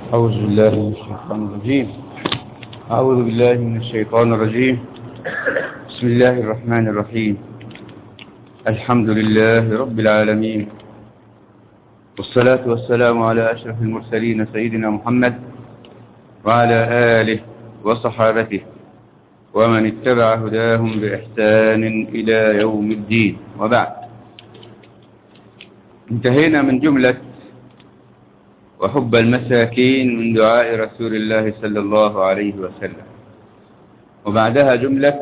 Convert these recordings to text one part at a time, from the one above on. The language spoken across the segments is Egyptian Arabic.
أعوذ بالله من الشيطان الرجيم أعوذ بالله من الشيطان الرجيم بسم الله الرحمن الرحيم الحمد لله رب العالمين والصلاة والسلام على أشرف المرسلين سيدنا محمد وعلى آله وصحابته ومن اتبع هداهم بإحسان إلى يوم الدين وبعد انتهينا من جملة وحب المساكين من دعاء رسول الله صلى الله عليه وسلم وبعدها جملة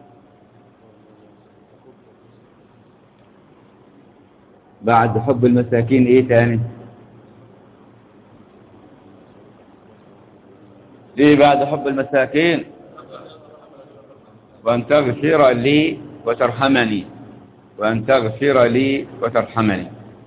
بعد حب المساكين ايه تاني ايه بعد حب المساكين وان تغفر لي وترحمني وان تغفر لي وترحمني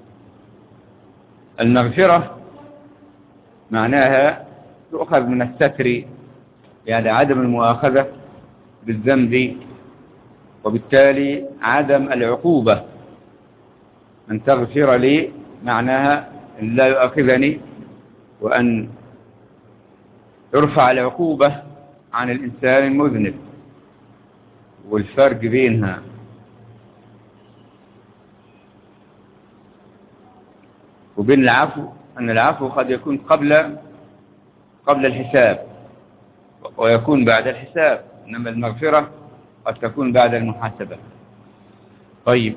المغفرة معناها تؤخذ من الستر يعني عدم المؤاخذة بالذنب وبالتالي عدم العقوبة أن تغفر لي معناها أن لا يؤاخذني وأن يرفع العقوبة عن الإنسان المذنب والفرق بينها وبين العفو أن العفو قد يكون قبل قبل الحساب ويكون بعد الحساب إنما المغفرة قد تكون بعد المحاسبة طيب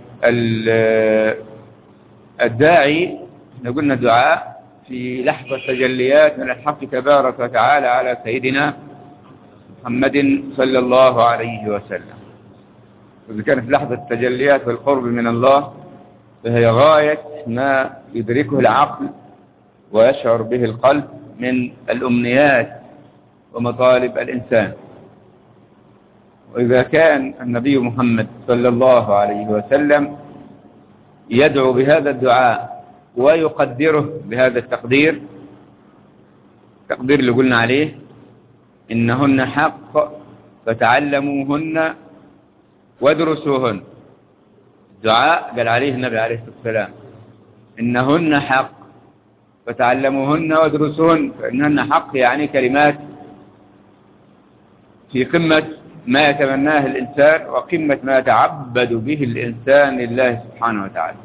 الداعي احنا قلنا دعاء في لحظة تجليات من الحق تبارك وتعالى على سيدنا محمد صلى الله عليه وسلم وإذا كانت في لحظة التجليات والقرب من الله فهي غاية ما يدركه العقل ويشعر به القلب من الأمنيات ومطالب الإنسان وإذا كان النبي محمد صلى الله عليه وسلم يدعو بهذا الدعاء ويقدره بهذا التقدير التقدير اللي قلنا عليه إنهن حق فتعلموهن وادرسوهن الدعاء قال عليه النبي عليه الصلاة والسلام إنهن حق فتعلموهن وادرسوهن فإنهن حق يعني كلمات في قمة ما يتمناه الإنسان وقمة ما يتعبد به الإنسان لله سبحانه وتعالى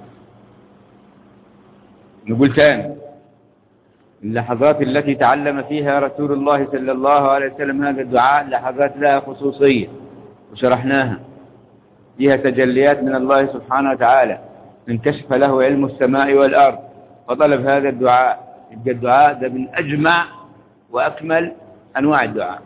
نقول تاني اللحظات التي تعلم فيها رسول الله صلى الله عليه وسلم هذا الدعاء لحظات لها خصوصية وشرحناها فيها تجليات من الله سبحانه وتعالى انكشف له علم السماء والأرض فطلب هذا الدعاء يبقى الدعاء ده من أجمع وأكمل أنواع الدعاء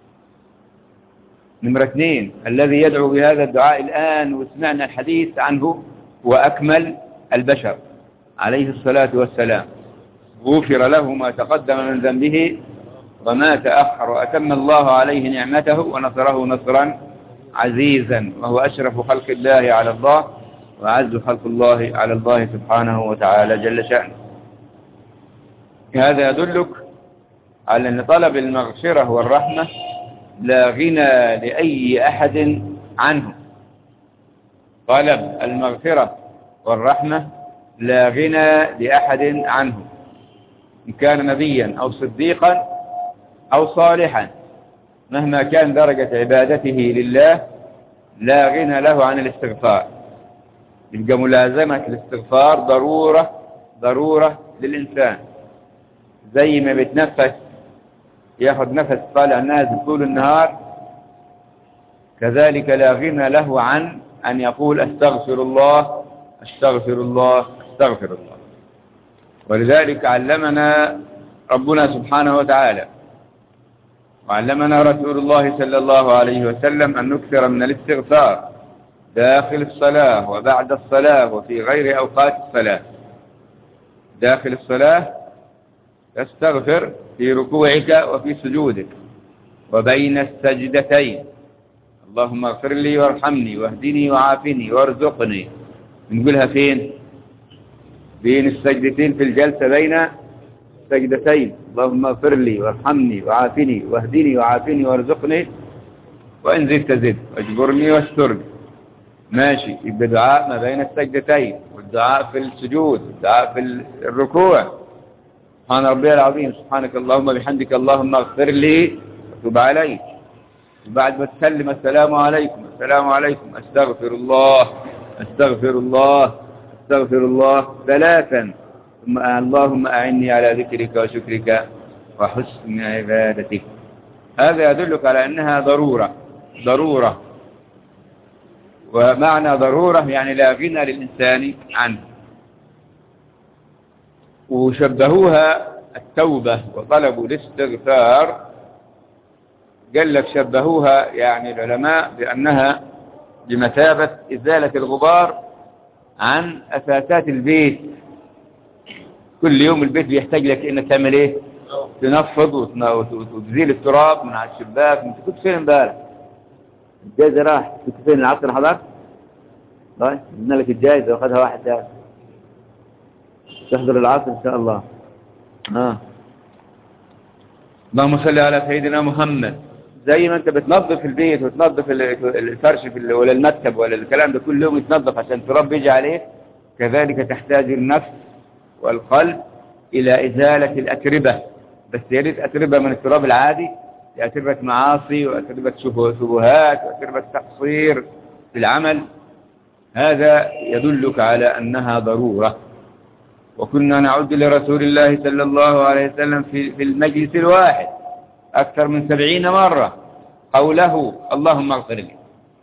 نمرة اثنين الذي يدعو بهذا الدعاء الآن وسمعنا الحديث عنه هو أكمل البشر عليه الصلاة والسلام غفر له ما تقدم من ذنبه وما تأخر وأتم الله عليه نعمته ونصره نصرا عزيزا وهو أشرف خلق الله على الله وأعز خلق الله على الله سبحانه وتعالى جل شأنه هذا يدلك على أن طلب المغفرة والرحمة لا غنى لأي أحد عنه طلب المغفرة والرحمة لا غنى لأحد عنه إن كان نبيا أو صديقا أو صالحا مهما كان درجة عبادته لله لا غنى له عن الاستغفار يبقى ملازمة الاستغفار ضرورة ضرورة للإنسان زي ما بيتنفس ياخذ نفس طالع نازل طول النهار كذلك لا غنى له عن أن يقول أستغفر الله أستغفر الله أستغفر الله ولذلك علمنا ربنا سبحانه وتعالى وعلمنا رسول الله صلى الله عليه وسلم أن نكثر من الاستغفار داخل الصلاة وبعد الصلاة وفي غير أوقات الصلاة داخل الصلاة تستغفر في ركوعك وفي سجودك وبين السجدتين اللهم اغفر لي وارحمني واهدني وعافني وارزقني نقولها فين بين السجدتين في الجلسة بين سجدتين اللهم اغفر لي وارحمني وعافني واهدني وعافني وارزقني وإن زدت زد واجبرني واسترني ماشي يبقى دعاء ما بين السجدتين والدعاء في السجود والدعاء في الركوع سبحان ربي العظيم سبحانك اللهم بحمدك اللهم اغفر لي وتب علي وبعد ما تسلم السلام عليكم السلام عليكم استغفر الله استغفر الله استغفر الله ثلاثا ثم اللهم أعني على ذكرك وشكرك وحسن عبادتك هذا يدلك على أنها ضرورة ضرورة ومعنى ضرورة يعني لا غنى للإنسان عنه وشبهوها التوبة وطلبوا الاستغفار قال لك شبهوها يعني العلماء بأنها بمثابة إزالة الغبار عن أساسات البيت كل يوم البيت بيحتاج لك إنك تعمل إيه تنفض وتزيل التراب من على الشباك انت كنت فين امبارح الجايزة راح كنت فين العصر حضرت طيب قلنا لك الجايزة واخدها واحد تاني تحضر العصر ان شاء الله اه اللهم صل على سيدنا محمد زي ما انت بتنظف البيت وتنظف الفرش في ولا المكتب ولا الكلام ده كل يوم يتنظف عشان التراب بيجي عليه كذلك تحتاج النفس والقلب الى ازالة الاتربة بس يا ريت اتربة من التراب العادي اتربة معاصي واتربة شبهات واتربة تقصير في العمل هذا يدلك على انها ضرورة وكنا نعد لرسول الله صلى الله عليه وسلم في, في المجلس الواحد أكثر من سبعين مرة قوله اللهم اغفر لي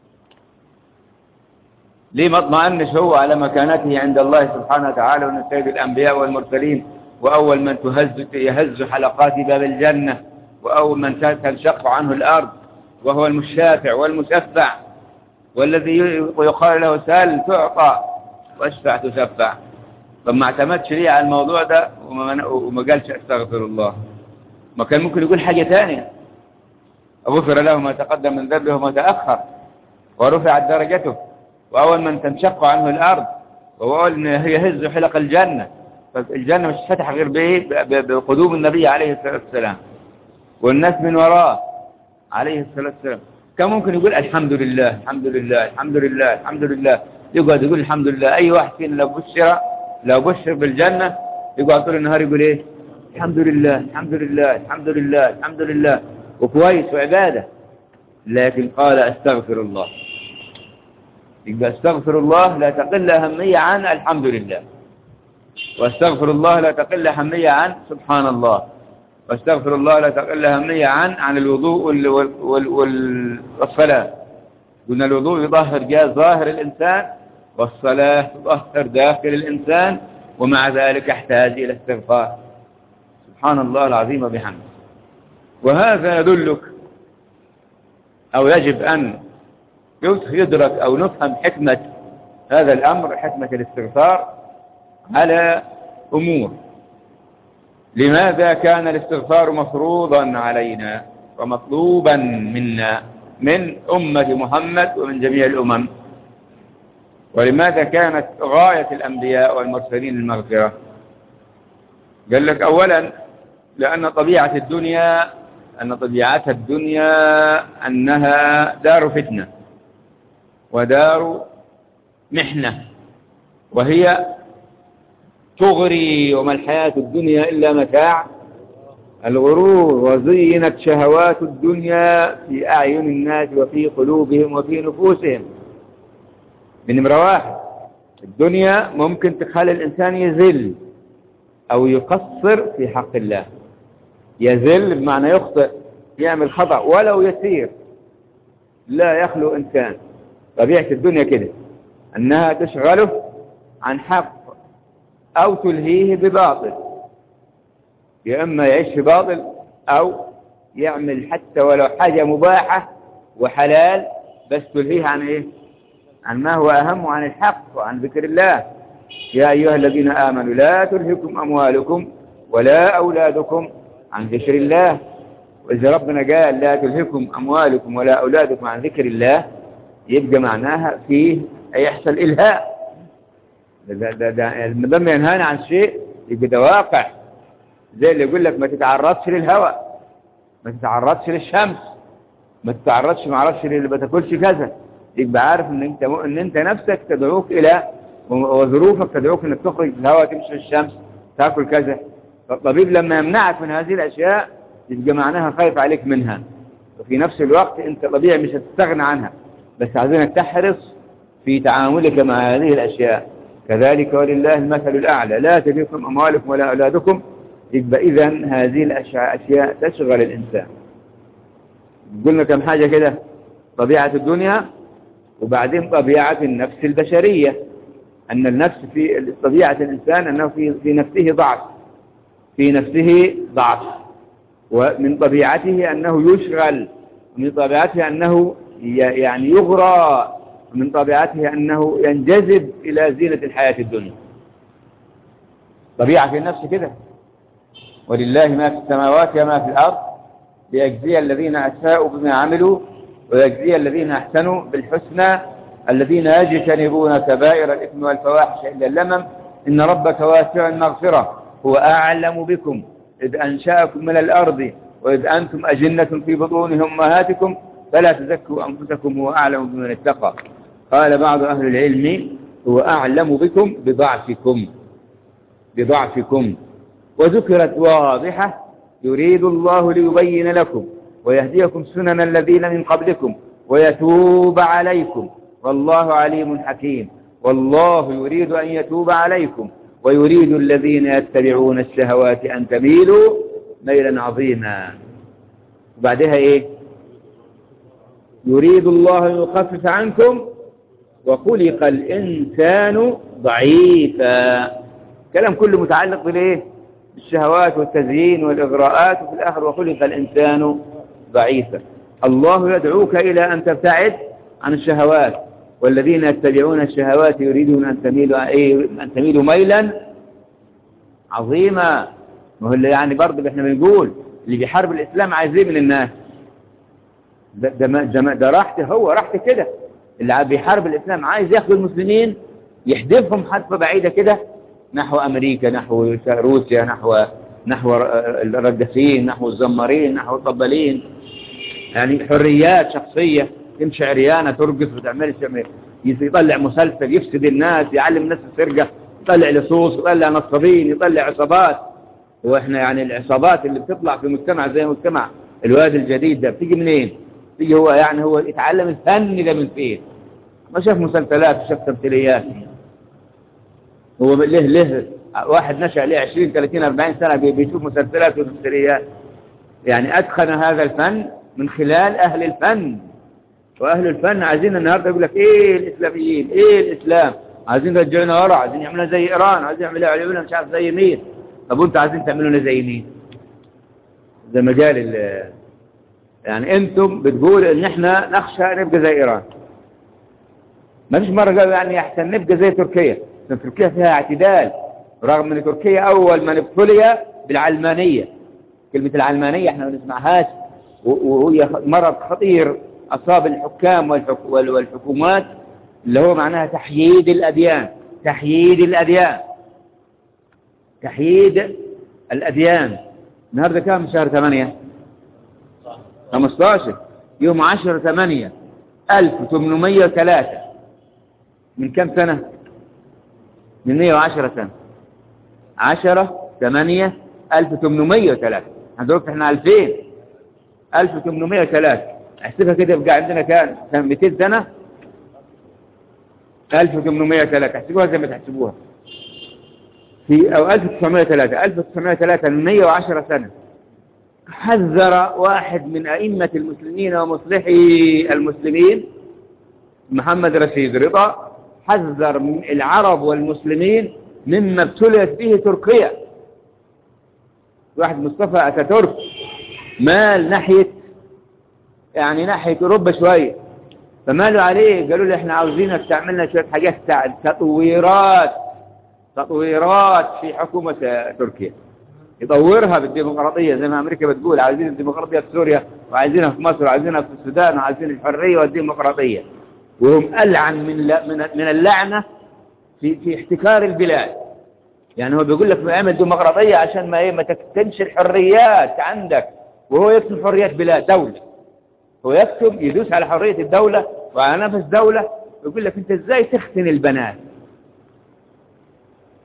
ليه ما اطمئنش هو على مكانته عند الله سبحانه وتعالى وأن سيد الأنبياء والمرسلين وأول من تهز يهز حلقات باب الجنة وأول من تنشق عنه الأرض وهو المشافع والمشفع والذي يقال له سال تعطى واشفع تشفع فما اعتمدش ليه على الموضوع ده وما قالش استغفر الله ما كان ممكن يقول حاجة ثانية غفر له ما تقدم من ذنبه وما تأخر ورفعت درجته وأول من تنشق عنه الأرض وأول من يهز حلق الجنة فالجنة مش فتح غير بإيه بقدوم النبي عليه الصلاة والسلام والناس من وراه عليه الصلاة والسلام كان ممكن يقول الحمد لله الحمد لله الحمد لله الحمد لله يقعد يقول الحمد لله أي واحد فينا لو بشر لو بشر بالجنة يقعد طول النهار يقول إيه الحمد لله الحمد لله الحمد لله الحمد لله وكويس وعبادة لكن قال استغفر الله يبقى استغفر الله لا تقل أهمية عن الحمد لله واستغفر الله لا تقل أهمية عن سبحان الله واستغفر الله لا تقل أهمية عن عن الوضوء والصلاة قلنا الوضوء يظهر جاء ظاهر الإنسان والصلاة تظهر داخل الإنسان ومع ذلك يحتاج إلى استغفار سبحان الله العظيم بحمده وهذا يدلك أو يجب أن يدرك أو نفهم حكمة هذا الأمر حكمة الاستغفار على أمور لماذا كان الاستغفار مفروضا علينا ومطلوبا منا من أمة محمد ومن جميع الأمم ولماذا كانت غاية الأنبياء والمرسلين المغفرة قال لك أولا لأن طبيعة الدنيا أن طبيعة الدنيا أنها دار فتنة ودار محنة وهي تغري وما الحياة الدنيا إلا متاع الغرور وزينت شهوات الدنيا في أعين الناس وفي قلوبهم وفي نفوسهم من نمرة واحد الدنيا ممكن تخلي الإنسان يذل أو يقصر في حق الله يذل بمعنى يخطئ يعمل خطأ ولو يسير لا يخلو إنسان طبيعة الدنيا كده أنها تشغله عن حق أو تلهيه بباطل يا إما يعيش في باطل أو يعمل حتى ولو حاجة مباحة وحلال بس تلهيه عن إيه عن ما هو أهم عن الحق وعن ذكر الله يا أيها الذين آمنوا لا تلهكم أموالكم ولا أولادكم عن ذكر الله وإذا ربنا قال لا تلهكم أموالكم ولا أولادكم عن ذكر الله يبقى معناها فيه يحصل إلهاء ده ده ده المدام ينهانا عن شيء يبقى ده واقع زي اللي يقول لك ما تتعرضش للهواء ما تتعرضش للشمس ما تتعرضش ما اعرفش اللي ما تاكلش كذا يبقى عارف ان انت ان انت نفسك تدعوك الى وظروفك تدعوك انك تخرج في الهواء تمشي في الشمس تاكل كذا فالطبيب لما يمنعك من هذه الأشياء يبقى معناها خايف عليك منها وفي نفس الوقت أنت طبيعي مش هتستغنى عنها بس عايزينك تحرص في تعاملك مع هذه الأشياء كذلك ولله المثل الأعلى لا تليكم أموالكم ولا أولادكم يبقى إذا هذه الأشياء تشغل الإنسان قلنا كم حاجة كده طبيعة الدنيا وبعدين طبيعة النفس البشرية أن النفس في طبيعة الإنسان أنه في, في نفسه ضعف في نفسه ضعف ومن طبيعته أنه يشغل ومن طبيعته أنه يعني يغرى ومن طبيعته أنه ينجذب إلى زينة الحياة الدنيا طبيعة في النفس كده ولله ما في السماوات وما في الأرض ليجزي الذين أساءوا بما عملوا ويجزي الذين أحسنوا بالحسنى الذين يجتنبون كبائر الإثم والفواحش إلا اللمم إن ربك واسع المغفرة هو أعلم بكم إذ أنشأكم من الأرض وإذ أنتم أجنة في بطون أمهاتكم فلا تزكوا أنفسكم هو أعلم بمن اتقى قال بعض أهل العلم هو أعلم بكم بضعفكم بضعفكم وذكرت واضحة يريد الله ليبين لكم ويهديكم سنن الذين من قبلكم ويتوب عليكم والله عليم حكيم والله يريد أن يتوب عليكم ويريد الذين يتبعون الشهوات أن تميلوا ميلا عظيما وبعدها إيه يريد الله أن يخفف عنكم وخلق الإنسان ضعيفا كلام كله متعلق بالإيه بالشهوات والتزيين والإغراءات وفي الآخر وخلق الإنسان ضعيفا الله يدعوك إلى أن تبتعد عن الشهوات والذين يتبعون الشهوات يريدون أن تميلوا, إيه أن تميلوا ميلا عظيما ما هو اللي يعني برضه احنا بنقول اللي بيحارب الإسلام عايز ايه من الناس ده, ده, ده, ده راحته هو راحته كده اللي بيحارب الإسلام عايز ياخد المسلمين يحدفهم حدفة بعيدة كده نحو أمريكا نحو روسيا نحو نحو الردسين نحو الزمارين نحو الطبالين يعني حريات شخصية تمشي عريانة ترقص وتعمل يطلع مسلسل يفسد الناس يعلم الناس السرقة يطلع لصوص يطلع نصابين يطلع عصابات واحنا يعني العصابات اللي بتطلع في مجتمع زي مجتمع الواد الجديد ده بتيجي منين بتيجي هو يعني هو يتعلم الفن ده من فين ما شاف مسلسلات وشاف تمثيليات هو له له واحد نشأ له 20 30 40 سنة بيشوف مسلسلات وتمثيليات يعني أدخن هذا الفن من خلال أهل الفن وأهل الفن عايزين النهاردة يقول لك إيه الإسلاميين إيه الإسلام عايزين يرجعونا ورا عايزين يعملونا زي إيران عايزين يعملونا يعملونا مش عارف زي مين طب وانتوا عايزين تعملونا زي مين زي مجال يعني انتم بتقول ان احنا نخشى نبقى زي ايران ما فيش مرة قالوا يعني احسن نبقى زي تركيا لأن تركيا فيها اعتدال رغم ان تركيا اول من ابتلي بالعلمانية كلمة العلمانية احنا ما نسمعهاش وهي مرض خطير اصاب الحكام والحكومات اللي هو معناها تحييد الاديان تحييد الاديان تحييد الاديان النهارده كام شهر 8 15 يوم 10 8 1803 من كم سنة من 110 سنة 10 8 1803 هندرك احنا 2000 1803 احسبها كده يبقى عندنا كان 200 سنة 1803 احسبوها زي ما تحسبوها في او 1903 1903 من 110 سنة حذر واحد من أئمة المسلمين ومصلحي المسلمين محمد رشيد رضا حذر من العرب والمسلمين مما ابتليت به تركيا واحد مصطفى أتاتورك مال ناحية يعني ناحية أوروبا شوية فمالوا عليه قالوا له احنا عاوزينك تعملنا شوية حاجات تطويرات تطويرات في حكومة تركيا يطورها بالديمقراطية زي ما أمريكا بتقول عايزين الديمقراطية في سوريا وعايزينها في مصر وعايزينها في السودان وعايزين الحرية والديمقراطية وهم ألعن من من اللعنة في في احتكار البلاد يعني هو بيقول لك اعمل ديمقراطية عشان ما ايه ما تكتمش الحريات عندك وهو يكتم حريات بلاد دولة هو يكتب يدوس على حرية الدولة وعلى نفس دولة يقول لك انت ازاي تختن البنات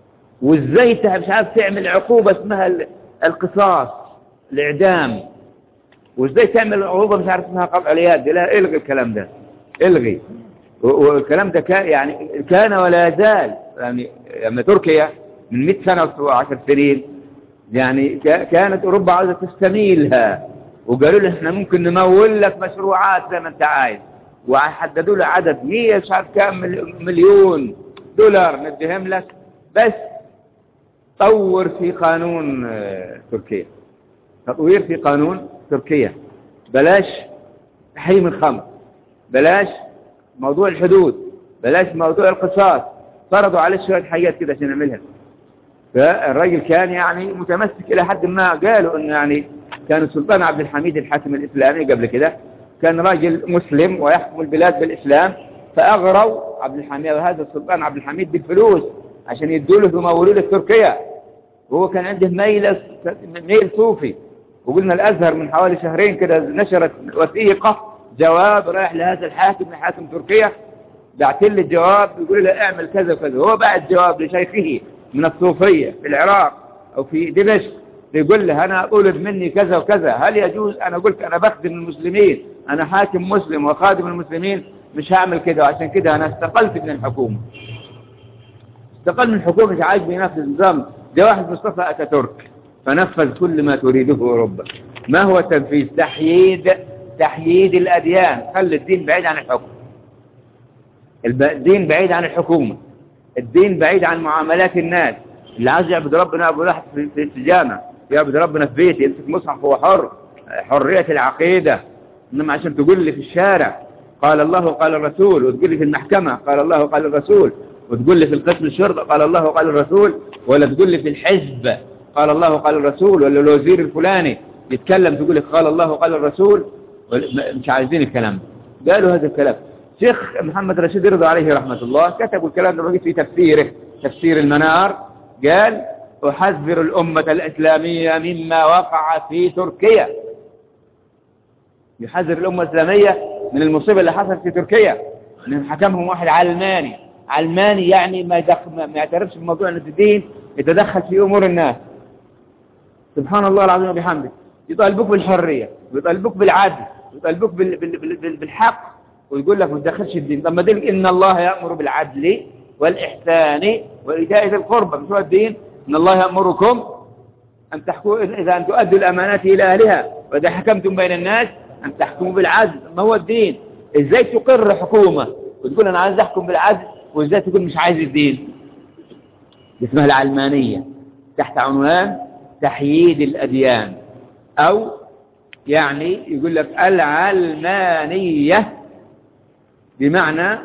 وازاي مش عارف تعمل عقوبة اسمها القصاص الإعدام وازاي تعمل عقوبة مش عارف اسمها قطع اليد لا الغي الكلام ده الغي والكلام ده كان يعني كان ولا يزال يعني لما تركيا من 100 سنة و10 سنين يعني كانت أوروبا عاوزة تستميلها وقالوا له احنا ممكن نمول لك مشروعات زي ما انت عايز وحددوا له عدد مية مش عارف كام مليون دولار نديهم لك بس طور في قانون تركيا تطوير في قانون تركيا بلاش تحريم الخمر بلاش موضوع الحدود بلاش موضوع القصاص فرضوا عليه شوية حاجات كده عشان نعملها فالراجل كان يعني متمسك إلى حد ما قالوا أنه يعني كان السلطان عبد الحميد الحاكم الإسلامي قبل كده كان راجل مسلم ويحكم البلاد بالإسلام فأغروا عبد الحميد هذا السلطان عبد الحميد بالفلوس عشان يدوا له يمولوا له تركيا وهو كان عنده ميل ميل صوفي وقلنا الأزهر من حوالي شهرين كده نشرت وثيقة جواب رايح لهذا الحاكم لحاكم تركيا بعت لي الجواب يقول له اعمل كذا وكذا هو بعت جواب لشيخه من الصوفية في العراق أو في دمشق يقول له أنا أولد مني كذا وكذا هل يجوز أنا قلت أنا بخدم المسلمين أنا حاكم مسلم وخادم المسلمين مش هعمل كده وعشان كده أنا استقلت من الحكومة استقل من الحكومة مش عايز بينفذ نظام ده واحد مصطفى أتاتورك فنفذ كل ما تريده أوروبا ما هو تنفيذ تحييد تحييد الأديان خلي الدين بعيد عن الحكم الدين بعيد عن الحكومة الدين بعيد عن معاملات الناس اللي عايز يعبد ربنا أبو واحد في السجانة يعبد ربنا في بيته يمسك مصحف هو حر حرية العقيدة إنما عشان تقول لي في الشارع قال الله وقال الرسول وتقول لي في المحكمة قال الله وقال الرسول وتقول لي في القسم الشرطة قال الله وقال الرسول ولا تقول لي في الحزب قال الله وقال الرسول ولا الوزير الفلاني يتكلم تقول لي قال الله وقال الرسول مش عايزين الكلام ده قالوا هذا الكلام شيخ محمد رشيد رضا عليه رحمة الله كتبوا الكلام ده في تفسيره تفسير المنار قال أحذر الأمة الإسلامية مما وقع في تركيا يحذر الأمة الإسلامية من المصيبة اللي حصلت في تركيا ان حكمهم واحد علماني علماني يعني ما يدخل ما يعترفش بموضوع ان الدين يتدخل في امور الناس سبحان الله العظيم وبحمده يطالبوك بالحريه ويطالبوك بالعدل ويطالبوك بال... بال... بال... بالحق ويقول لك ما تدخلش الدين طب ما دين ان الله يامر بالعدل والاحسان وايتاء ذي القربى مش هو الدين ان الله يامركم ان تحكموا اذا ان تؤدوا الامانات الى اهلها واذا حكمتم بين الناس ان تحكموا بالعدل ما هو الدين ازاي تقر حكومه وتقول انا عايز احكم بالعدل وازاي تقول مش عايز الدين اسمها العلمانية تحت عنوان تحييد الأديان أو يعني يقول لك العلمانية بمعنى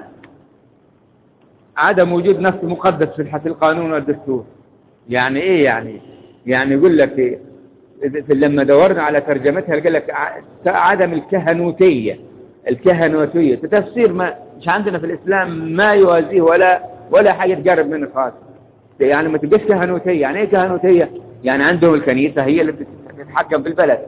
عدم وجود نص مقدس في القانون والدستور يعني ايه يعني يعني يقول لك إيه لما دورنا على ترجمتها قال لك عدم الكهنوتية الكهنوتية تفسير ما مش عندنا في الإسلام ما يوازيه ولا ولا حاجة تقرب منه خالص يعني ما تبقاش كهنوتية يعني ايه كهنوتية يعني عندهم الكنيسة هي اللي بتتحكم في البلد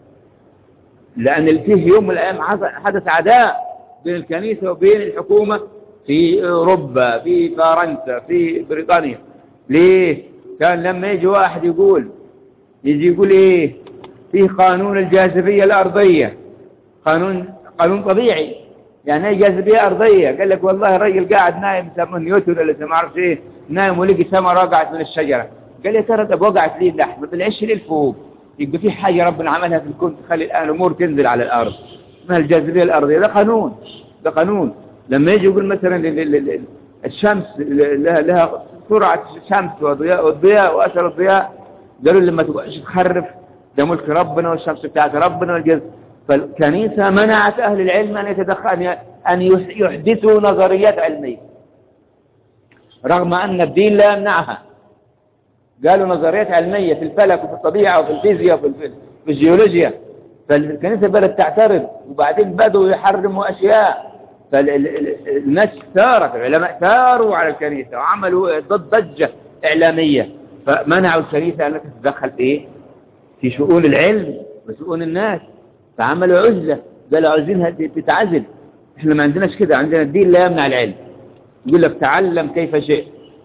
لأن فيه يوم من الأيام حدث عداء بين الكنيسة وبين الحكومة في أوروبا في فرنسا في بريطانيا ليه كان لما يجي واحد يقول يجي يقول ايه فيه قانون الجاذبية الأرضية قانون قانون طبيعي يعني هي جاذبية أرضية قال لك والله الرجل قاعد نايم يسموه نيوتن ولا ما اعرفش ايه نايم ولقي سما وقعت من الشجرة قال لي ترى ده وقعت ليه تحت ما طلعش ليه لفوق يبقى في حاجة ربنا عملها في الكون تخلي الآن الأمور تنزل على الأرض اسمها الجاذبية الأرضية ده قانون ده قانون لما يجي يقول مثلا الشمس لها لها سرعة الشمس وضياء والضياء وأثر الضياء قالوا لما تبقاش تخرف ده ملك ربنا والشمس بتاعت ربنا والجزء فالكنيسة منعت أهل العلم أن يتدخل أن يحدثوا نظريات علمية رغم أن الدين لا يمنعها قالوا نظريات علمية في الفلك وفي الطبيعة وفي الفيزياء وفي الجيولوجيا فالكنيسة بدأت تعترض وبعدين بدأوا يحرموا أشياء فالناس ثارت العلماء ثاروا على الكنيسة وعملوا ضد ضجة إعلامية فمنعوا الكنيسة أن تتدخل في إيه؟ في شؤون العلم وشؤون الناس فعملوا عزلة قالوا عايزينها تتعزل احنا ما عندناش كده عندنا الدين لا يمنع العلم يقول لك تعلم كيف شئت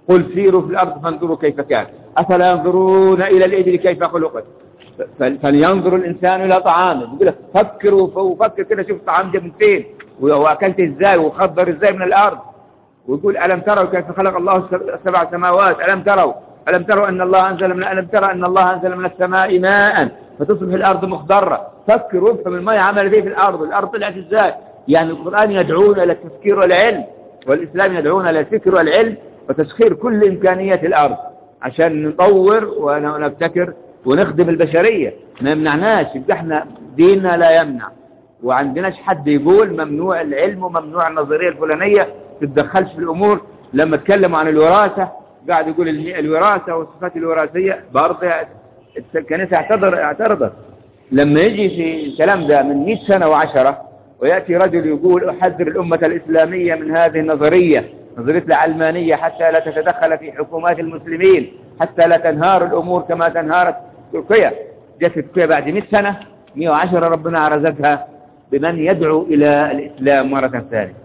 قل سيروا في الأرض فانظروا كيف كان أفلا ينظرون إلى الإبل كيف خلقت فلينظر الإنسان إلى طعامه يقول لك فكر وفكر كده شوف طعام ده من فين وأكلت إزاي وخضر إزاي من الأرض ويقول ألم تروا كيف خلق الله سبع سماوات ألم تروا ألم تروا أن الله أنزل من ألم ترى أن الله أنزل من السماء ماء فتصبح الأرض مخضرة فكر وافهم الماء عمل فيه في الأرض الأرض طلعت إزاي يعني القرآن يدعونا إلى التفكير والعلم والإسلام يدعونا إلى الفكر والعلم وتسخير كل إمكانيات الأرض عشان نطور ونبتكر ونخدم البشرية ما يمنعناش يبقى احنا ديننا لا يمنع وعندناش حد يقول ممنوع العلم وممنوع النظرية الفلانية تتدخلش في الأمور لما اتكلموا عن الوراثة قاعد يقول الوراثة والصفات الوراثية برضه الكنيسة اعتذر اعترضت لما يجي في الكلام ده من 100 سنة وعشرة ويأتي رجل يقول أحذر الأمة الإسلامية من هذه النظرية نظرية العلمانية حتى لا تتدخل في حكومات المسلمين حتى لا تنهار الأمور كما تنهارت تركيا جت تركيا بعد 100 سنة 110 ربنا عرزتها بمن يدعو إلى الإسلام مرة ثانية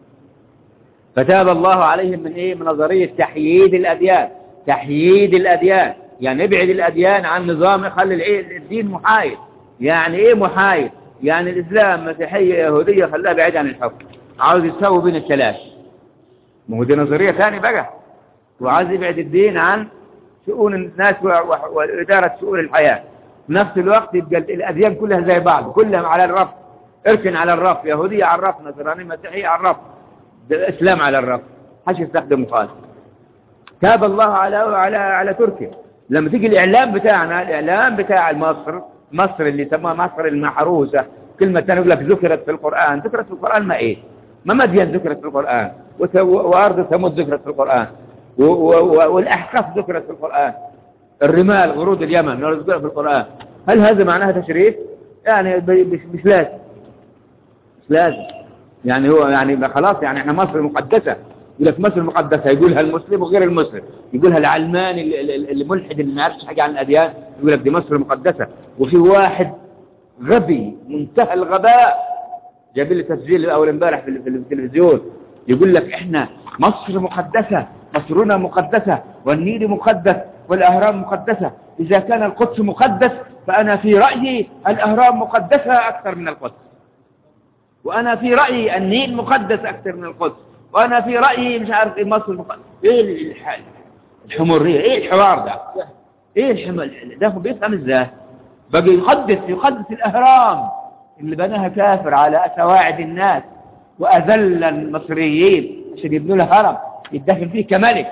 فتاب الله عليهم من إيه من نظرية تحييد الأديان تحييد الأديان يعني ابعد الأديان عن نظام يخلي الدين محايد يعني إيه محايد يعني الإسلام مسيحية يهودية خلاها بعيد عن الحكم عاوز يسوي بين الثلاث ما هو دي نظرية ثانية بقى وعاوز يبعد الدين عن شؤون الناس وإدارة شؤون الحياة في نفس الوقت يبقى الأديان كلها زي بعض كلها على الرف اركن على الرف يهودية على الرف نصرانية مسيحية على الرف الإسلام على الرف حش يستخدم خالص تاب الله على على على تركيا لما تيجي الإعلام بتاعنا الإعلام بتاع مصر مصر اللي سموها مصر المحروسة كلمة ثانية يقول لك ذكرت في القرآن ذكرت في القرآن ما إيه ما مدين ذكرت في القرآن وأرض ثمود ذكرت في القرآن والأحقاف ذكرت في القرآن الرمال غرود اليمن ذكرت في القرآن هل هذا معناها تشريف يعني مش, مش لازم مش لازم يعني هو يعني خلاص يعني احنا مصر مقدسة يقول لك مصر مقدسة يقولها المسلم وغير المسلم يقولها العلماني الملحد اللي ما يعرفش حاجة عن الأديان يقول لك دي مصر مقدسة وفي واحد غبي منتهى الغباء جاب لي تسجيل أول امبارح في التلفزيون يقول لك احنا مصر مقدسة مصرنا مقدسة والنيل مقدس والأهرام مقدسة إذا كان القدس مقدس فأنا في رأيي الأهرام مقدسة أكثر من القدس وأنا في رأيي النيل مقدس أكثر من القدس وأنا في رأيي مش عارف إيه مصر مقدس إيه الحال الحمرية إيه الحوار ده إيه الحمل ده بيفهم إزاي بقى يقدس يقدس الأهرام اللي بناها كافر على سواعد الناس وأذل المصريين عشان يبنوا له هرم يتدفن فيه كملك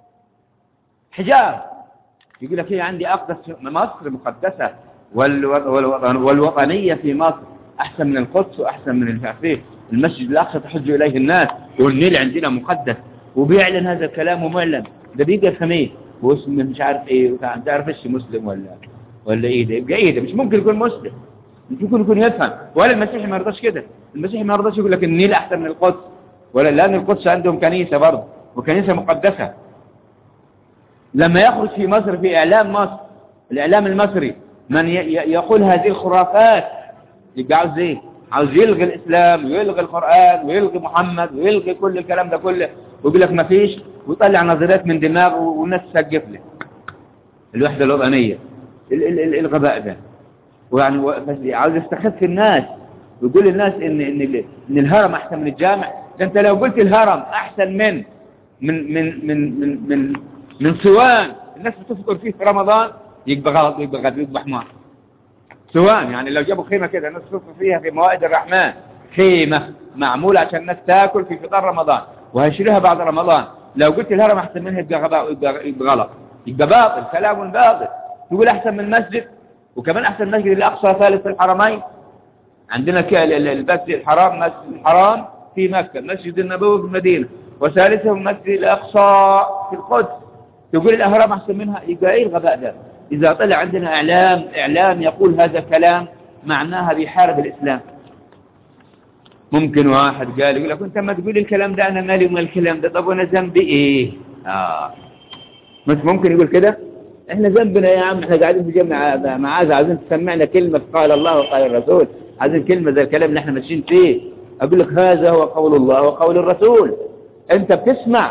حجاب يقول لك هي عندي أقدس مصر مقدسة والوطنية في مصر أحسن من القدس وأحسن من الفيه المسجد الأقصى تحج إليه الناس والنيل عندنا مقدس وبيعلن هذا الكلام ومعلن ده بيجي خميس واسمه مش عارف ايه ما تعرفش مسلم ولا ولا ايه ده يبقى ايه ده مش ممكن يكون مسلم مش ممكن يكون يفهم ولا المسيحي ما يرضاش كده المسيحي ما يرضاش يقول لك النيل احسن من القدس ولا لان القدس عندهم كنيسه برضه وكنيسه مقدسه لما يخرج في مصر في اعلام مصر الاعلام المصري من يقول هذه الخرافات يبقى عاوز ايه عاوز يلغي الاسلام ويلغي القران ويلغي محمد ويلغي كل الكلام ده كله ويقول لك ما فيش ويطلع نظريات من دماغه والناس تسقف له الوحده الوطنيه الغباء ده ويعني عاوز يستخف الناس ويقول للناس ان ان ان الهرم احسن من الجامع ده انت لو قلت الهرم احسن من من من من من من, من صوان الناس بتفطر فيه في رمضان يبقى غلط يبقى غلط يبقى حمار سوان يعني لو جابوا خيمة كده الناس تفطر فيها في موائد الرحمن خيمة معمولة عشان الناس تاكل في فطار رمضان وهيشيلوها بعد رمضان لو قلت الهرم احسن منها يبقى غباء يبقى, يبقى غلط يبقى باطل كلام باطل تقول احسن من المسجد وكمان احسن مسجد الاقصى ثالث الحرمين عندنا المسجد الحرام مسجد الحرام في مكة المسجد النبوي في المدينة وثالثهم المسجد الأقصى في القدس تقول الأهرام أحسن منها يبقى إيه الغباء ده إذا طلع عندنا إعلام إعلام يقول هذا كلام معناها بيحارب الإسلام ممكن واحد قال يقول لك أنت ما تقول الكلام ده أنا مالي وما الكلام ده طب وأنا ذنبي إيه آه مش ممكن يقول كده احنا ذنبنا يا عم احنا قاعدين في جمع معاذ عايزين تسمعنا كلمة قال الله وقال الرسول عايزين كلمة زي الكلام اللي احنا ماشيين فيه اقول لك هذا هو قول الله وقول الرسول انت بتسمع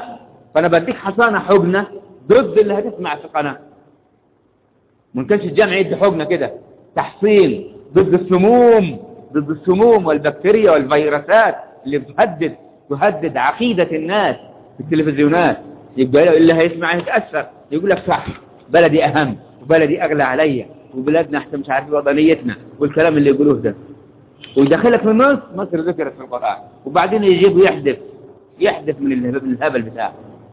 فأنا بديك حصانة حجنة ضد اللي هتسمع في قناة ممكنش الجامع يدي حجنة كده تحصين ضد السموم ضد السموم والبكتيريا والفيروسات اللي بتهدد تهدد عقيدة الناس في التلفزيونات يبقى اللي هيسمع يتأثر يقول لك صح بلدي أهم وبلدي أغلى عليا وبلادنا احسن مش عارف وطنيتنا والكلام اللي يقولوه ده ويدخلك في مصر مصر ذكرت في القرآن وبعدين يجيب ويحدث يحدث من الهبل بتاعه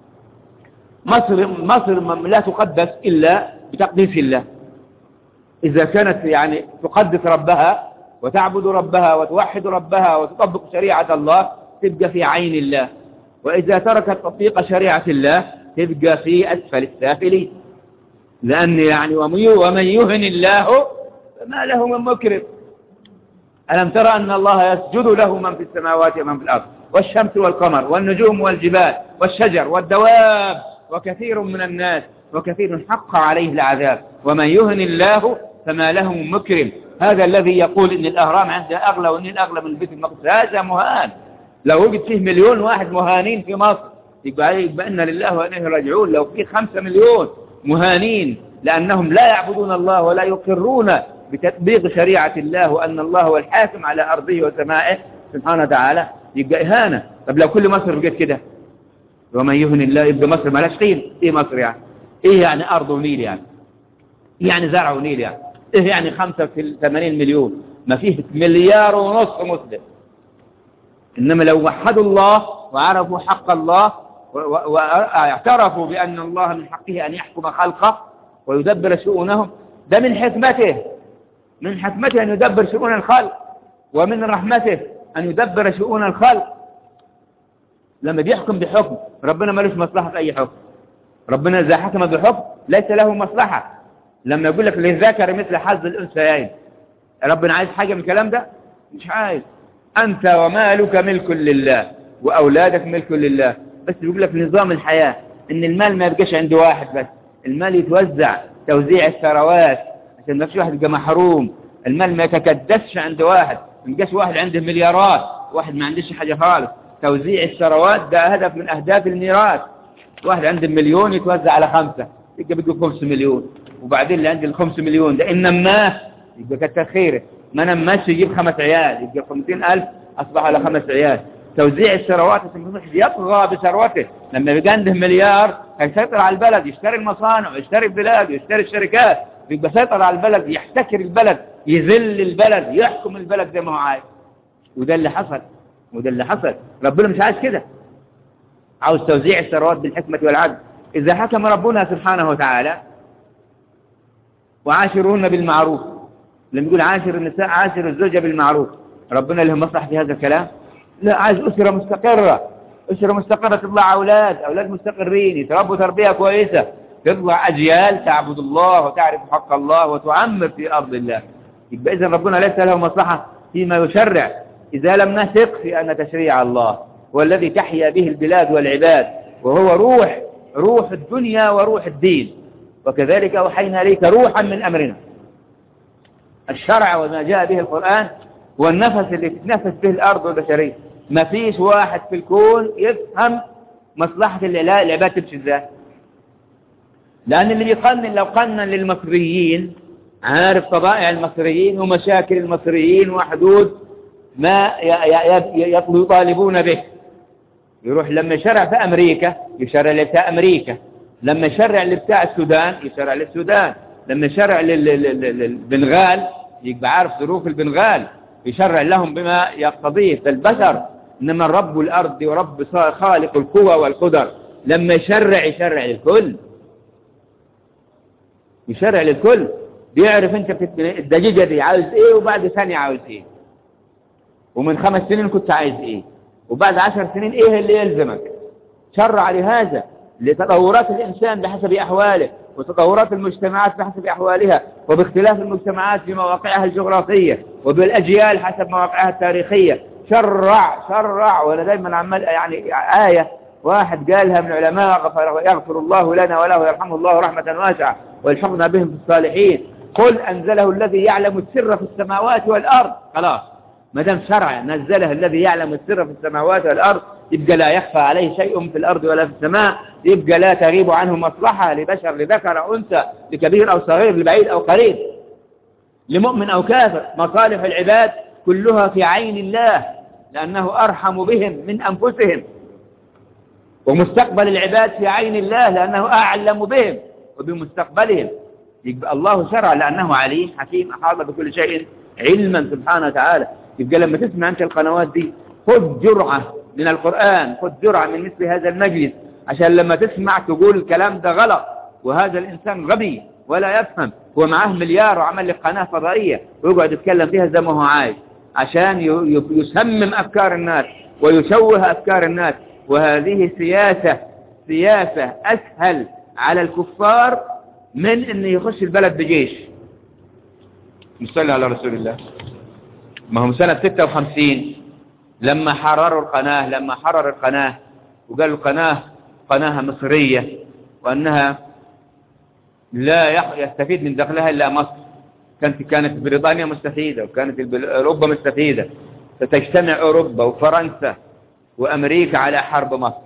مصر مصر لا تقدس إلا بتقديس الله إذا كانت يعني تقدس ربها وتعبد ربها وتوحد ربها وتطبق شريعة الله تبقى في عين الله وإذا تركت تطبيق شريعة الله تبقى في أسفل السافلين لأن يعني ومن يهن الله فما له من مكرم ألم ترى أن الله يسجد له من في السماوات ومن في الأرض والشمس والقمر والنجوم والجبال والشجر والدواب وكثير من الناس وكثير حق عليه العذاب ومن يهن الله فما له من مكرم هذا الذي يقول إن الأهرام عنده أغلى وإن الأغلى من البيت المقدس هذا مهان لو وجد فيه مليون واحد مهانين في مصر يبقى, يبقى إن لله وإنه راجعون لو فيه خمسة مليون مهانين لأنهم لا يعبدون الله ولا يقرون بتطبيق شريعة الله وأن الله هو الحاكم على أرضه وسمائه سبحانه وتعالى يبقى إهانة طب لو كل مصر بقت كده ومن يهن الله يبقى مصر ما لهاش قيمة إيه مصر يعني إيه يعني أرض ونيل يعني إيه يعني زرع ونيل يعني إيه يعني خمسة في ثمانين مليون ما فيه مليار ونصف مسلم إنما لو وحدوا الله وعرفوا حق الله واعترفوا بأن الله من حقه أن يحكم خلقه ويدبر شؤونهم ده من حكمته من حكمته أن يدبر شؤون الخلق ومن رحمته أن يدبر شؤون الخلق لما بيحكم بحكم ربنا ملوش مصلحة في أي حكم ربنا إذا حكم بحكم ليس له مصلحة لما يقول لك للذكر مثل حظ الأنثيين ربنا عايز حاجة من الكلام ده مش عايز أنت ومالك ملك لله وأولادك ملك لله بس بيقول لك نظام الحياة إن المال ما يبقاش عند واحد بس المال يتوزع توزيع الثروات عشان ما فيش واحد يبقى محروم المال ما يتكدسش عند واحد ما يبقاش واحد عنده مليارات واحد ما عندش حاجة خالص توزيع الثروات ده هدف من أهداف الميراث واحد عنده مليون يتوزع على خمسة يبقى بده خمس مليون وبعدين اللي عنده الخمس مليون ده إن نماه يبقى كتر خيره ما نماش يجيب خمس عيال يبقى خمسين ألف أصبح على خمس عيال توزيع الثروات يطغى بثروته لما يبقى عنده مليار هيسيطر على البلد يشتري المصانع ويشتري البلاد ويشتري الشركات يبقى سيطر على البلد يحتكر البلد يذل البلد يحكم البلد زي ما هو عايز وده اللي حصل وده اللي حصل ربنا مش عايز كده عاوز توزيع الثروات بالحكمة والعدل إذا حكم ربنا سبحانه وتعالى وعاشرهن بالمعروف لما يقول عاشر النساء عاشر الزوجة بالمعروف ربنا له مصلحة في هذا الكلام لا عايز أسرة مستقرة أسرة مستقرة تطلع أولاد أولاد مستقرين يتربوا تربية كويسة تطلع أجيال تعبد الله وتعرف حق الله وتعمر في أرض الله يبقى إذن ربنا ليس له مصلحة فيما يشرع إذا لم نثق في أن تشريع الله هو الذي تحيا به البلاد والعباد وهو روح روح الدنيا وروح الدين وكذلك أوحينا إليك روحا من أمرنا الشرع وما جاء به القرآن هو النفس اللي تتنفس به الأرض والبشرية ما فيش واحد في الكون يفهم مصلحة العباد تمشي ازاي لأن اللي بيقنن لو قنن للمصريين عارف طبائع المصريين ومشاكل المصريين وحدود ما يطالبون به يروح لما يشرع في أمريكا يشرع لبتاع أمريكا لما يشرع لبتاع السودان يشرع للسودان لما يشرع للبنغال يبقى عارف ظروف البنغال يشرع لهم بما يقتضيه فالبشر إنما رب الأرض ورب خالق القوى والقدر لما يشرع يشرع للكل يشرع للكل بيعرف انت الدقيقة دي عاوز ايه وبعد ثانية عاوز ايه ومن خمس سنين كنت عايز ايه وبعد عشر سنين ايه اللي يلزمك شرع لهذا لتطورات الإنسان بحسب أحواله وتطورات المجتمعات بحسب أحوالها وباختلاف المجتمعات في مواقعها الجغرافية وبالأجيال حسب مواقعها التاريخية شرع شرع وأنا دايما عمال يعني آية واحد قالها من العلماء يغفر الله لنا وله ويرحمه الله رحمة واسعة ويلحقنا بهم في الصالحين قل أنزله الذي يعلم السر في السماوات والأرض خلاص ما دام شرع نزله الذي يعلم السر في السماوات والأرض يبقى لا يخفى عليه شيء في الأرض ولا في السماء يبقى لا تغيب عنه مصلحة لبشر لذكر أو أنثى لكبير أو صغير لبعيد أو قريب لمؤمن أو كافر مصالح العباد كلها في عين الله لأنه أرحم بهم من أنفسهم ومستقبل العباد في عين الله لأنه أعلم بهم وبمستقبلهم يبقى الله شرع لأنه عليم حكيم أحاط بكل شيء علما سبحانه وتعالى يبقى لما تسمع أنت القنوات دي خذ جرعة من القرآن خذ جرعة من مثل هذا المجلس عشان لما تسمع تقول الكلام ده غلط وهذا الإنسان غبي ولا يفهم هو معاه مليار وعمل لك قناة فضائية ويقعد يتكلم فيها زي ما هو عايز عشان يسمم أفكار الناس ويشوه أفكار الناس وهذه سياسة سياسة أسهل على الكفار من أن يخش البلد بجيش نصلي على رسول الله ما هم سنة 56 لما حرروا القناة لما حرر القناة وقالوا القناة قناة مصرية وأنها لا يستفيد من دخلها إلا مصر كانت كانت بريطانيا مستفيدة وكانت أوروبا مستفيدة ستجتمع أوروبا وفرنسا وأمريكا على حرب مصر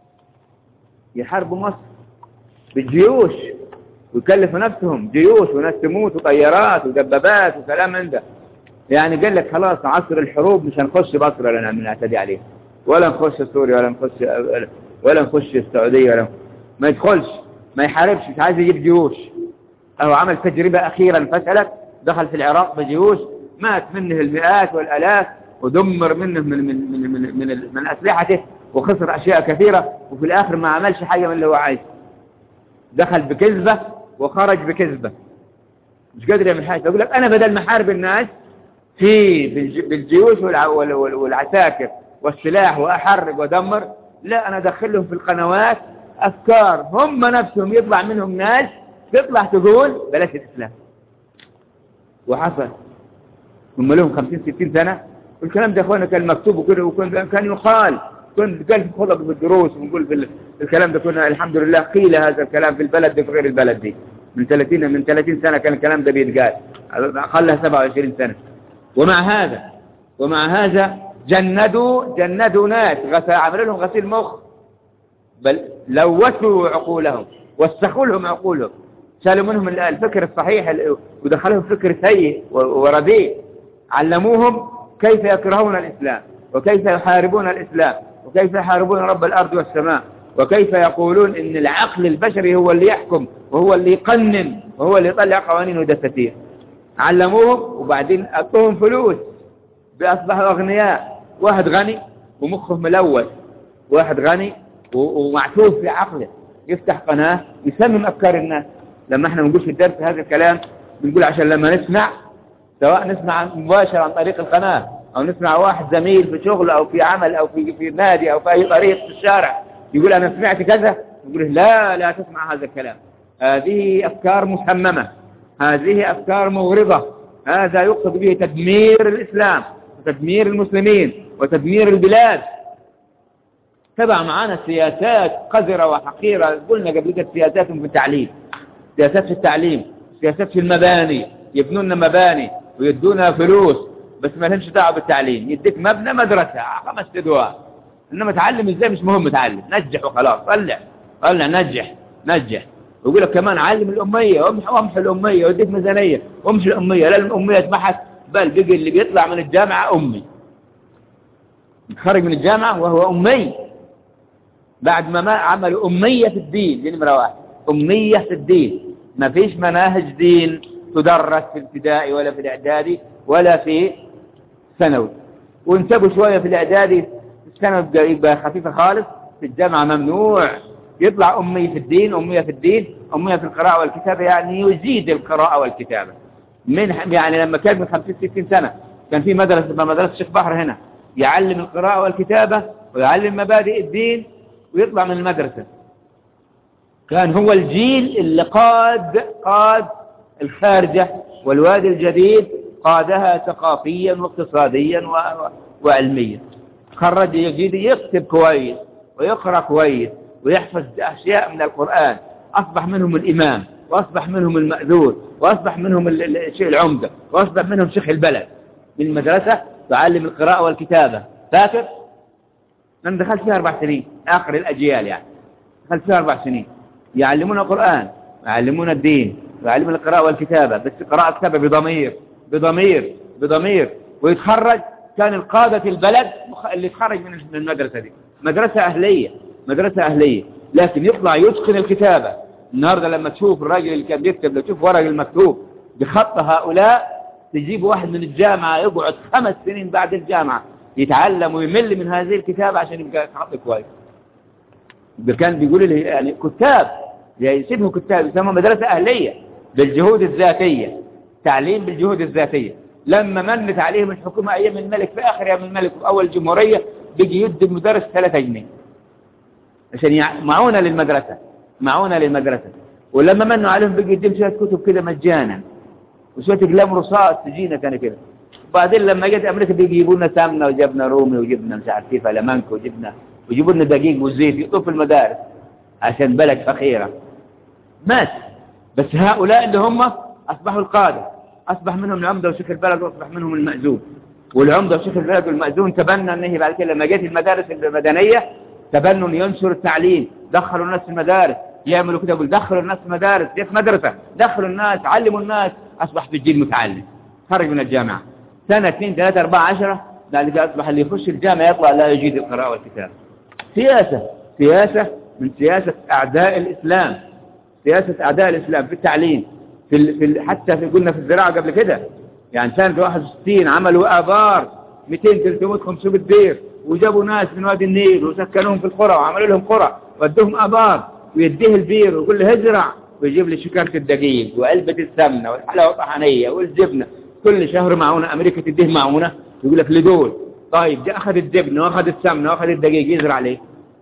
يحاربوا مصر بالجيوش ويكلفوا نفسهم جيوش وناس تموت وطيارات ودبابات وكلام من ده يعني قال لك خلاص عصر الحروب مش هنخش مصر ولا نعتدي عليه ولا نخش سوريا ولا نخش ولا نخش السعودية ولا ما يدخلش ما يحاربش مش عايز يجيب جيوش أو عمل تجربة أخيرا فشلت دخل في العراق بجيوش مات منه المئات والآلاف ودمر منه من من من من, من, من أسلحته وخسر أشياء كثيرة وفي الآخر ما عملش حاجة من اللي هو عايز دخل بكذبة وخرج بكذبة مش قادر يعمل حاجة يقول لك أنا بدل ما حارب الناس في بالجيوش والعساكر والسلاح وأحرق ودمر لا أنا أدخلهم في القنوات أفكار هم نفسهم يطلع منهم ناس تطلع تقول بلاش الإسلام وحصل هم لهم 50 60 سنة والكلام ده اخوانا كان مكتوب وكده وكان كان يقال كنت قال في خطب في الدروس ونقول في الكلام ده كنا الحمد لله قيل هذا الكلام في البلد دي في غير البلد دي من 30 من 30 سنة كان الكلام ده بيتقال أقلها 27 سنة ومع هذا ومع هذا جندوا جندوا ناس عملوا لهم غسيل مخ بل لوثوا عقولهم وسخوا لهم عقولهم شالوا منهم الفكر الصحيح ودخلهم فكر سيء ورديء علموهم كيف يكرهون الإسلام وكيف يحاربون الإسلام وكيف يحاربون رب الأرض والسماء وكيف يقولون إن العقل البشري هو اللي يحكم وهو اللي يقنن وهو اللي يطلع قوانين ودساتير علموهم وبعدين أعطوهم فلوس بأصبحوا أغنياء واحد غني ومخه ملوث واحد غني ومعتوه في عقله يفتح قناة يسمم أفكار الناس لما احنا بنقول في الدرس هذا الكلام بنقول عشان لما نسمع سواء نسمع مباشرة عن طريق القناة أو نسمع واحد زميل في شغل أو في عمل أو في, في نادي أو في أي طريق في الشارع يقول أنا سمعت كذا يقول لا لا تسمع هذا الكلام هذه أفكار مسممة هذه أفكار مغرضة هذا يقصد به تدمير الإسلام وتدمير المسلمين وتدمير البلاد تبع معنا سياسات قذرة وحقيرة قلنا قبل كده سياسات في التعليم سياسات في التعليم سياسات في المباني يبنون مباني ويدونا فلوس بس ما لهمش دعوه بالتعليم يديك مبنى مدرسة خمس ادوار انما تعلم ازاي مش مهم تعلم نجح وخلاص طلع طلع نجح نجح ويقول لك كمان علم الأمية وامح الأمية ويديك ميزانية وامش الأمية لا الأمية تبحث بل بيجي اللي بيطلع من الجامعة أمي يتخرج من الجامعة وهو أمي بعد ما, ما عملوا أمية في الدين دي نمرة واحد أمية في الدين ما فيش مناهج دين تدرس في الابتدائي ولا في الإعدادي ولا في ثانوي وانتبهوا شوية في الإعدادي الثانوي يبقى خفيفة خالص في الجامعة ممنوع يطلع أمي في الدين أمية في الدين أمية في القراءة والكتابة يعني يزيد القراءة والكتابة من يعني لما كان من 50 60 سنة كان في مدرسة مدرسة الشيخ بحر هنا يعلم القراءة والكتابة ويعلم مبادئ الدين ويطلع من المدرسة كان هو الجيل اللي قاد قاد الخارجة والوادي الجديد قادها ثقافيا واقتصاديا وعلميا خرج يجيد يكتب كويس ويقرأ كويس ويحفظ أشياء من القرآن أصبح منهم الإمام وأصبح منهم المأذور وأصبح منهم الشيء العمدة وأصبح منهم شيخ البلد من المدرسة تعلم القراءة والكتابة فاكر؟ أنا دخلت فيها أربع سنين آخر الأجيال يعني دخلت فيها أربع سنين يعلمون القرآن يعلمون الدين يعلمون القراءة والكتابة بس قراءة كتابة بضمير بضمير بضمير ويتخرج كان القادة البلد اللي تخرج من المدرسة دي مدرسة أهلية مدرسة أهلية لكن يطلع يتقن الكتابة النهاردة لما تشوف الراجل اللي كان بيكتب لو تشوف ورق المكتوب بخط هؤلاء تجيب واحد من الجامعة يقعد خمس سنين بعد الجامعة يتعلم ويمل من هذه الكتابة عشان يبقى خط كويس كان بيقول لي يعني كتاب يعني شبه كتاب يسمى مدرسة أهلية بالجهود الذاتية تعليم بالجهود الذاتية لما منت عليهم الحكومة أيام الملك في آخر أيام الملك في أول جمهورية بيجي يدي المدرس 3 جنيه عشان معونة للمدرسة معونة للمدرسة ولما منوا عليهم بيجي يديهم شوية كتب كده مجانا وشوية أقلام رصاص تجينا كان كده بعدين لما جت أمريكا بيجي يجيبوا لنا سمنة وجبنة رومي وجبنة مش عارف كيف لمنك وجبنة ويجيبوا لنا دقيق وزيت يحطوه في المدارس عشان بلد فخيرة مات بس هؤلاء اللي هم أصبحوا القادة أصبح منهم العمدة وشيخ البلد وأصبح منهم المأذون والعمدة وشيخ البلد والمأذون تبنى أنه بعد كده لما جت المدارس المدنية تبنوا أن ينشر التعليم دخلوا الناس في المدارس يعملوا كده يقول دخلوا الناس في المدارس في مدرسة دخلوا الناس علموا الناس أصبح في الجيل متعلم خرج من الجامعة سنة اثنين ثلاثة أربعة عشرة ذلك أصبح اللي يخش الجامعة يطلع لا يجيد القراءة والكتاب سياسة سياسة من سياسة أعداء الإسلام سياسة أعداء الإسلام في التعليم في, ال... في ال... حتى في قلنا في الزراعة قبل كده يعني سنة 61 عملوا آبار 200 300 500 بير وجابوا ناس من وادي النيل وسكنوهم في القرى وعملوا لهم قرى ودوهم آبار ويديه البير ويقول له ازرع ويجيب لي شكارة الدقيق وعلبة السمنة والحلاوة الطحنية والجبنة كل شهر معونة أمريكا تديه معونة يقول لك لدول طيب ده أخذ الجبنة وأخذ السمنة وأخذ الدقيق يزرع ليه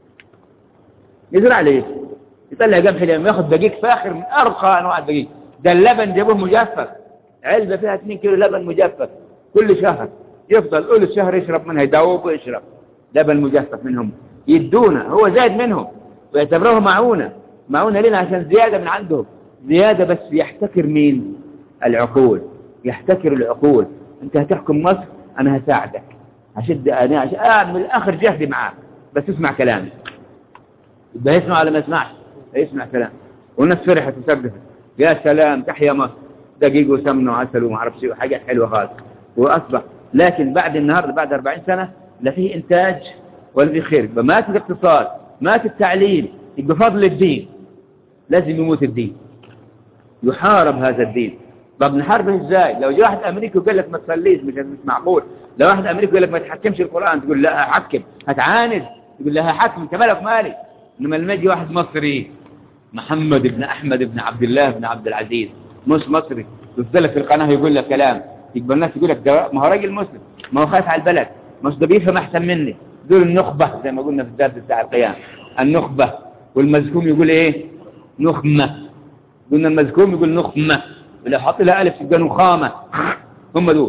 يزرع ليه يطلع قمح لما ياخذ دقيق فاخر من أرقى أنواع الدقيق ده اللبن جابوه مجفف علبة فيها 2 كيلو لبن مجفف كل شهر يفضل كل الشهر يشرب منها يدوب ويشرب لبن مجفف منهم يدونه هو زايد منهم ويعتبروه معونة معونة لنا عشان زيادة من عندهم زيادة بس يحتكر مين العقول يحتكر العقول انت هتحكم مصر انا هساعدك هشد انا عشان اعمل اخر جهدي معاك بس اسمع كلامي يبقى يسمع ولا ما يسمعش يسمع كلام والناس فرحت وسبحت يا سلام تحيا مصر دقيق وسمن وعسل وما اعرفش وحاجات حلوه خالص واصبح لكن بعد النهارده بعد 40 سنه لا فيه انتاج ولا فيه خير مات الاقتصاد مات التعليم يبقى فضل الدين لازم يموت الدين يحارب هذا الدين طب نحاربه ازاي لو جاء واحد امريكي وقال لك ما تصليش مش مش معقول لو واحد امريكي يقول لك ما تحكمش القران تقول لا هحكم هتعاند تقول لا هحكم انت مالك مالي انما لما يجي واحد مصري محمد بن احمد بن عبد الله بن عبد العزيز مش مصري يفضل في القناه يقول لك كلام يبقى الناس يقول لك ده ما هو راجل مسلم ما هو خايف على البلد مش ده بيفهم احسن مني دول النخبه زي ما قلنا في الدرس بتاع القيام النخبه والمزكوم يقول ايه نخمه قلنا المزكوم يقول نخمه ولو حط لها ألف تبقى نخامة هم دول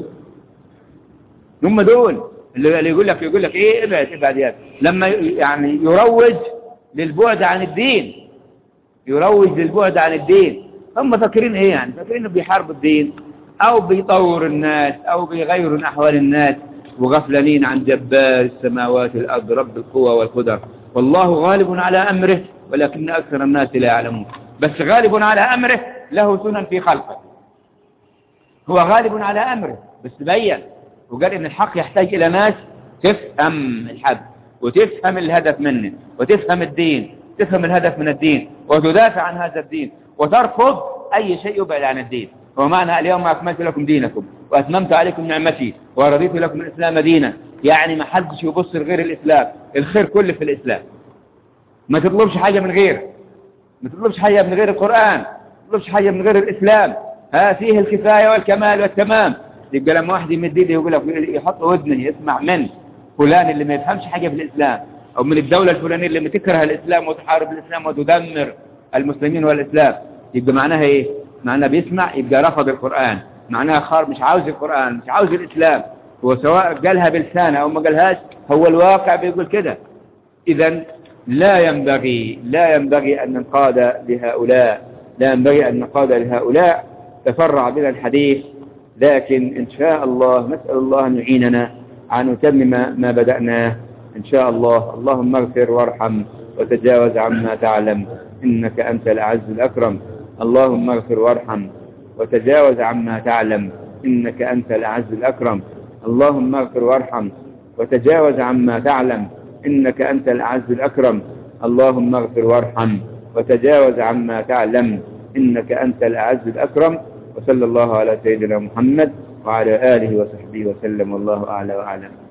هم دول اللي يقول لك يقول لك ايه ابعد ابعد يعني لما يعني يروج للبعد عن الدين يروج للبعد عن الدين هم فاكرين ايه يعني فاكرين انه بيحاربوا الدين او بيطور الناس او بيغيروا احوال الناس وغفلانين عن جبار السماوات والارض رب القوى والقدر والله غالب على امره ولكن اكثر الناس لا يعلمون بس غالب على امره له سنن في خلقه هو غالب على أمره بس بين وقال إن الحق يحتاج إلى ناس تفهم الحق وتفهم الهدف منه وتفهم الدين تفهم الهدف من الدين وتدافع عن هذا الدين وترفض أي شيء يبعد عن الدين ومعنى اليوم أكملت لكم دينكم وأتممت عليكم نعمتي ورضيت لكم الإسلام دينا يعني ما حدش يبص غير الإسلام الخير كله في الإسلام ما تطلبش حاجة من غيره ما تطلبش حاجة من غير القرآن ما تطلبش حاجة من غير الإسلام ها فيه الكفاية والكمال والتمام يبقى لما واحد يمد ايده يقول لك يحط ودنه يسمع من فلان اللي ما يفهمش حاجة في الإسلام أو من الدولة الفلانية اللي تكره الإسلام وتحارب الإسلام وتدمر المسلمين والإسلام يبقى معناها إيه؟ معناها بيسمع يبقى رفض القرآن معناها خار مش عاوز القرآن مش عاوز الإسلام هو سواء قالها بلسانه أو ما قالهاش هو الواقع بيقول كده إذا لا ينبغي لا ينبغي أن ننقاد لهؤلاء لا ينبغي أن ننقاد لهؤلاء تفرع بنا الحديث لكن إن شاء الله نسأل الله أن يعيننا عن نتمم ما بدأناه إن شاء الله اللهم اغفر وارحم وتجاوز عما تعلم إنك أنت الأعز الأكرم اللهم اغفر وارحم وتجاوز عما تعلم إنك أنت الأعز الأكرم اللهم اغفر وارحم وتجاوز عما تعلم إنك أنت الأعز الأكرم اللهم اغفر وارحم وتجاوز عما تعلم إنك أنت الأعز الأكرم وصلى الله على سيدنا محمد وعلى آله وصحبه وسلم والله أعلى وأعلم